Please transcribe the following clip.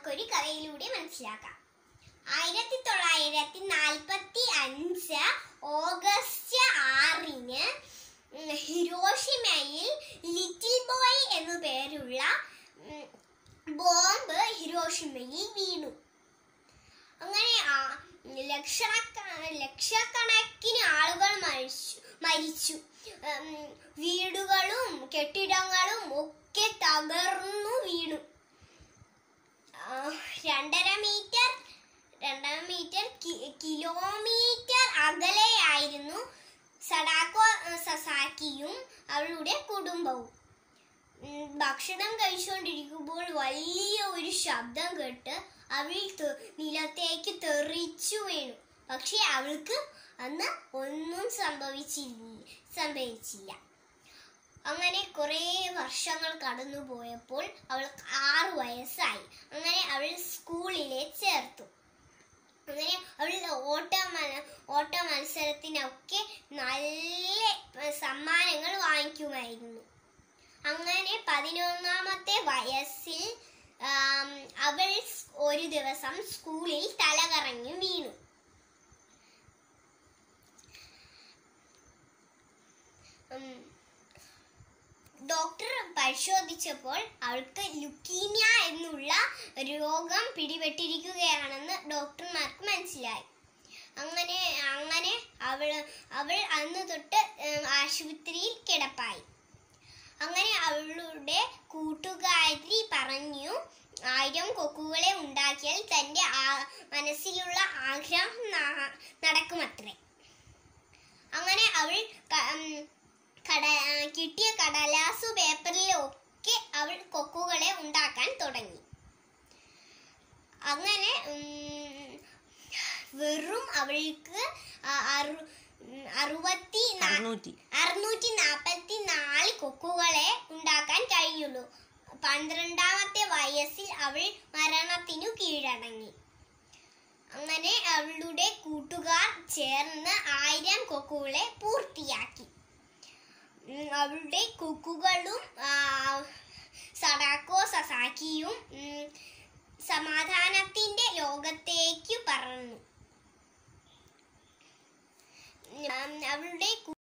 നമുക്കൊരു കഥയിലൂടെ മനസ്സിലാക്കാം ആയിരത്തി തൊള്ളായിരത്തി നാൽപ്പത്തി അഞ്ച് ഓഗസ്റ്റ് ആറിന് ഉം, ഹിരോഷിമയിൽ ലിറ്റിൽ ബോയ് എന്നു പേരുള്ള ഉം, ബോംബ് ഹിരോഷിമയിൽ വീണു അങ്ങനെ ആ- ലക്ഷണക്ക- ലക്ഷക്കണക്കിന് ആളുകൾ മരിച്ചു മരിച്ചു ഉം, വീടുകളും കെട്ടിടങ്ങളും ഒക്കെ തകർന്നു വീണു ആ, രണ്ടര മീറ്റർ രണ്ടര മീറ്റർ കി- കിലോമീറ്റർ അകലെയായിരുന്നു സഡാക്കോ ആ, സസാക്കിയും അവളുടെ കുടുംബവും ഉം, ഭക്ഷണം കഴിച്ചുകൊണ്ടിരിക്കുമ്പോൾ വലിയ ഒരു ശബ്ദം കേട്ട് അവൾ തെ- നിലത്തേക്ക് തെറിച്ചു വീണു പക്ഷെ അവൾക്ക് അന്ന് ഒന്നും സംഭവിച്ചില്ല സംഭവിച്ചില്ല അങ്ങനെ കുറേ വർഷങ്ങൾ കടന്നു പോയപ്പോൾ അവൾക്ക് ആറ് വയസ്സായി അങ്ങനെ അവൾ സ്കൂളിലെ ചേർത്തു അങ്ങനെ അവൾ ഓട്ട മ- ഓട്ട മത്സരത്തിനൊക്കെ നല്ല സമ്മാനങ്ങൾ വാങ്ങിക്കുമായിരുന്നു അങ്ങനെ പതിനൊന്നാമത്തെ വയസ്സിൽ ആം, അവൾ സ് ഒരു ദിവസം സ്കൂളിൽ തലകറങ്ങി വീണു ഉം, ഡോക്ടർ പരിശോധിച്ചപ്പോൾ അവൾക്ക് ലുക്കീമിയ എന്നുള്ള രോഗം പിടിപെട്ടിരിക്കുകയാണെന്ന് ഡോക്ടർമാർക്ക് മനസ്സിലായി അങ്ങനെ അങ്ങനെ അവൾ അവൾ അന്ന് തൊട്ട് ഉം, ആശുപത്രിയിൽ കിടപ്പായി അങ്ങനെ അവളുടെ കൂട്ടുകാരി പറഞ്ഞു ആയിരം കൊക്കുകളെ ഉണ്ടാക്കിയാൽ തന്റെ ആ- മനസ്സിലുള്ള ആഗ്രഹം ന- നടക്കുമത്രേ അങ്ങനെ അവൾ ക- ഉം, കട ആ, കിട്ടിയ കടലാസു പേപ്പറിലൊക്കെ അവൾ കൊക്കുകളെ ഉണ്ടാക്കാൻ തുടങ്ങി അങ്ങനെ ഉം, വെറും അവൾക്ക് ആ- അറു- ഉം, അറുപത്തി നാ- അറുന്നൂറ്റി അറുന്നൂറ്റി നാൽപ്പത്തി നാല് കൊക്കുകളെ ഉണ്ടാക്കാൻ കഴിയുള്ളൂ പന്ത്രണ്ടാമത്തെ വയസ്സിൽ അവൾ മരണത്തിനു കീഴടങ്ങി അങ്ങനെ അവളുടെ കൂട്ടുകാർ ചേർന്ന് ആയിരം കൊക്കുകളെ പൂർത്തിയാക്കി ഉം, അവളുടെ കൊക്കുകളും ആ, സഡാക്കോ സസാക്കിയും ഉം, സമാധാനത്തിന്റെ ലോകത്തേക്ക് പറന്നു ഉം, അവളുടെ